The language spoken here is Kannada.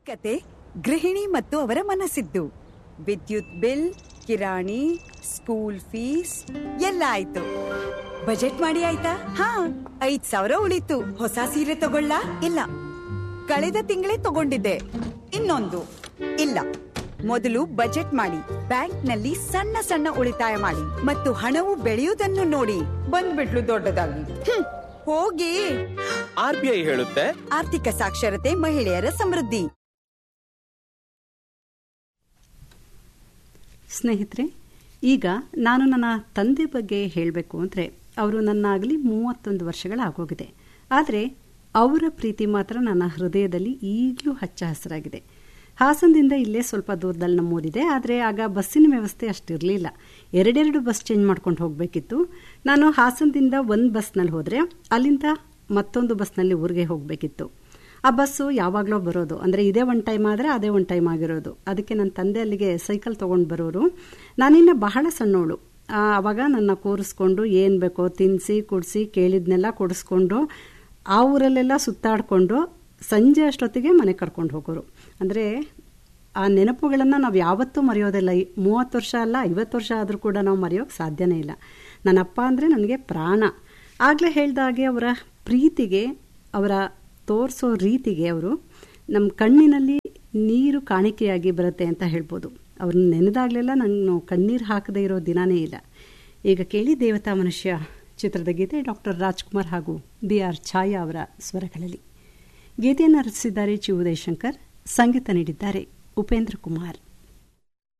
ಕತೆ ಗೃಹಿಣಿ ಮತ್ತು ಅವರ ಮನಸ್ಸಿದ್ದು ವಿದ್ಯುತ್ ಬಿಲ್ ಕಿರಾಣಿ ಸ್ಕೂಲ್ ಫೀಸ್ ಎಲ್ಲ ಆಯ್ತು ಬಜೆಟ್ ಮಾಡಿ ಆಯ್ತಾ ಹಾ ಐದ್ ಸಾವಿರ ಉಳಿತು ಹೊಸ ಸೀರೆ ತಗೊಳ್ಳ ಇಲ್ಲ ಕಳೆದ ತಿಂಗಳೇ ತಗೊಂಡಿದ್ದೆ ಇನ್ನೊಂದು ಇಲ್ಲ ಮೊದಲು ಬಜೆಟ್ ಮಾಡಿ ಬ್ಯಾಂಕ್ನಲ್ಲಿ ಸಣ್ಣ ಸಣ್ಣ ಉಳಿತಾಯ ಮಾಡಿ ಮತ್ತು ಹಣವು ಬೆಳೆಯುವುದನ್ನು ನೋಡಿ ಬಂದ್ಬಿಟ್ಲು ದೊಡ್ಡದಾಗಿ ಹ್ಮ್, ಹೋಗಿ ಆರ್ ಬಿ ಐ ಹೇಳುತ್ತೆ ಆರ್ಥಿಕ ಸಾಕ್ಷರತೆ ಮಹಿಳೆಯರ ಸಮೃದ್ಧಿ ಸ್ನೇಹಿತರೆ ಈಗ ನಾನು ನನ್ನ ತಂದೆ ಬಗ್ಗೆ ಹೇಳಬೇಕು ಅಂದರೆ ಅವರು ನನ್ನ ಆಗಲಿ ಮೂವತ್ತೊಂದು ವರ್ಷಗಳಾಗೋಗಿದೆ ಆದರೆ ಅವರ ಪ್ರೀತಿ ಮಾತ್ರ ನನ್ನ ಹೃದಯದಲ್ಲಿ ಈಗಲೂ ಹಚ್ಚ ಹಸಿರಾಗಿದೆ ಹಾಸನದಿಂದ ಇಲ್ಲೇ ಸ್ವಲ್ಪ ದೂರದಲ್ಲಿ ನಮ್ಮೂರಿದೆ ಆದರೆ ಆಗ ಬಸ್ಸಿನ ವ್ಯವಸ್ಥೆ ಅಷ್ಟಿರಲಿಲ್ಲ ಎರಡೆರಡು ಬಸ್ ಚೇಂಜ್ ಮಾಡ್ಕೊಂಡು ಹೋಗಬೇಕಿತ್ತು ನಾನು ಹಾಸನದಿಂದ ಒಂದು ಬಸ್ನಲ್ಲಿ ಹೋದರೆ ಅಲ್ಲಿಂದ ಮತ್ತೊಂದು ಬಸ್ನಲ್ಲಿ ಊರಿಗೆ ಹೋಗಬೇಕಿತ್ತು ಆ ಬಸ್ಸು ಯಾವಾಗಲೂ ಬರೋದು ಅಂದರೆ ಇದೇ ಒಂದು ಟೈಮ್ ಆದರೆ ಅದೇ ಒಂದು ಟೈಮ್ ಆಗಿರೋದು ಅದಕ್ಕೆ ನನ್ನ ತಂದೆ ಅಲ್ಲಿಗೆ ಸೈಕಲ್ ತೊಗೊಂಡು ಬರೋರು ನಾನಿನ್ನ ಬಹಳ ಸಣ್ಣವಳು ಆ, ಆವಾಗ ನನ್ನ ಕೂರಿಸ್ಕೊಂಡು ಏನು ಬೇಕೋ ತಿನ್ನಿಸಿ ಕುಡಿಸಿ ಕೇಳಿದ್ನೆಲ್ಲ ಕೊಡಿಸ್ಕೊಂಡು ಆ ಊರಲ್ಲೆಲ್ಲ ಸುತ್ತಾಡಿಕೊಂಡು ಸಂಜೆ ಅಷ್ಟೊತ್ತಿಗೆ ಮನೆ ಕರ್ಕೊಂಡು ಹೋಗೋರು ಅಂದರೆ ಆ ನೆನಪುಗಳನ್ನು ನಾವು ಯಾವತ್ತೂ ಮರೆಯೋದಿಲ್ಲ ಈ ಮೂವತ್ತು ವರ್ಷ ಅಲ್ಲ ಐವತ್ತು ವರ್ಷ ಆದರೂ ಕೂಡ ನಾವು ಮರೆಯೋಕ್ಕೆ ಸಾಧ್ಯನೇ ಇಲ್ಲ ನನ್ನ ಅಪ್ಪ ಅಂದರೆ ನನಗೆ ಪ್ರಾಣ ಆಗಲೇ ಹೇಳ್ದಾಗೆ ಅವರ ಪ್ರೀತಿಗೆ ಅವರ ತೋರಿಸೋ ರೀತಿಗೆ ಅವರು ನಮ್ಮ ಕಣ್ಣಿನಲ್ಲಿ ನೀರು ಕಾಣಿಕೆಯಾಗಿ ಬರುತ್ತೆ ಅಂತ ಹೇಳ್ಬೋದು ಅವ್ರನ್ನ ನೆನೆದಾಗಲೆಲ್ಲ ನಾನು ಕಣ್ಣೀರು ಹಾಕದೇ ಇರೋ ದಿನಾನೇ ಇಲ್ಲ ಈಗ ಕೇಳಿ ದೇವತಾ ಮನುಷ್ಯ ಚಿತ್ರದ ಗೀತೆ ಡಾಕ್ಟರ್ ರಾಜ್ಕುಮಾರ್ ಹಾಗೂ ಬಿ ಆರ್ ಛಾಯಾ ಅವರ ಸ್ವರಗಳಲ್ಲಿ ಗೀತೆಯನ್ನು ರಚಿಸಿದ್ದಾರೆ ಚಿ ಉದಯಶಂಕರ್ ಸಂಗೀತ ನೀಡಿದ್ದಾರೆ ಉಪೇಂದ್ರ ಕುಮಾರ್